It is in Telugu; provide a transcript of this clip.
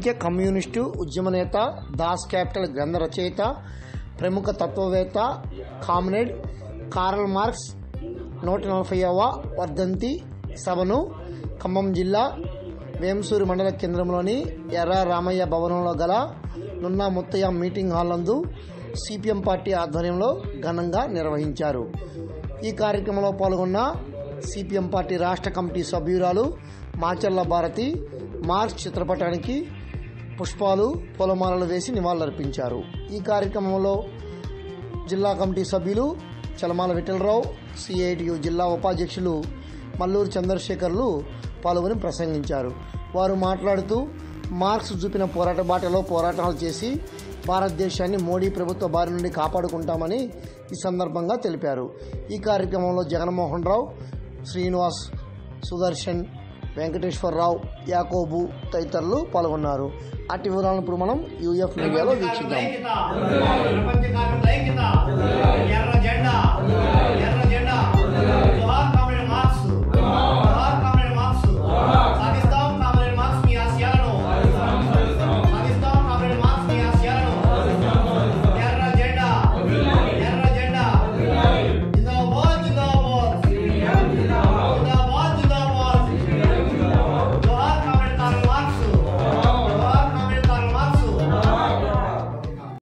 ప్రపంచ కమ్యూనిస్టు ఉద్యమ నేత దాస్ క్యాపిటల్ గ్రంథ రచయిత ప్రముఖ తత్వవేత్త కామ్రేడ్ కారల్ మార్క్స్ నూట నలభైవ వర్ధంతి సభను ఖమ్మం జిల్లా వేంసూరు మండల కేంద్రంలోని ఎర్ర రామయ్య భవనంలో గల నున్నా ముత్తయ్య మీటింగ్ హాల్ నందు సిపిఎం పార్టీ ఆధ్వర్యంలో ఘనంగా నిర్వహించారు ఈ కార్యక్రమంలో పాల్గొన్న సిపిఎం పార్టీ రాష్ట్ర కమిటీ సభ్యురాలు మాచర్ల భారతి మార్క్స్ చిత్రపటానికి పుష్పాలు పూలమాలలు వేసి నివాళులర్పించారు ఈ కార్యక్రమంలో జిల్లా కమిటీ సభ్యులు చలమాల విఠలరావు సిఐటియు జిల్లా ఉపాధ్యక్షులు మల్లూరు చంద్రశేఖర్లు పాల్గొని ప్రసంగించారు వారు మాట్లాడుతూ మార్క్స్ చూపిన పోరాట బాటలో పోరాటాలు చేసి భారతదేశాన్ని మోడీ ప్రభుత్వ బారి నుండి కాపాడుకుంటామని ఈ సందర్భంగా తెలిపారు ఈ కార్యక్రమంలో జగన్మోహన్ రావు శ్రీనివాస్ సుదర్శన్ వెంకటేశ్వరరావు యాకోబు తదితరులు పాల్గొన్నారు అట్టి వివరాలను ఇప్పుడు మనం యూఎఫ్ మీడియాలో వీక్షిద్దాం ప్రపంచ కార్మికుల ఐక్యత ఎర్ర జెండా ఎర్ర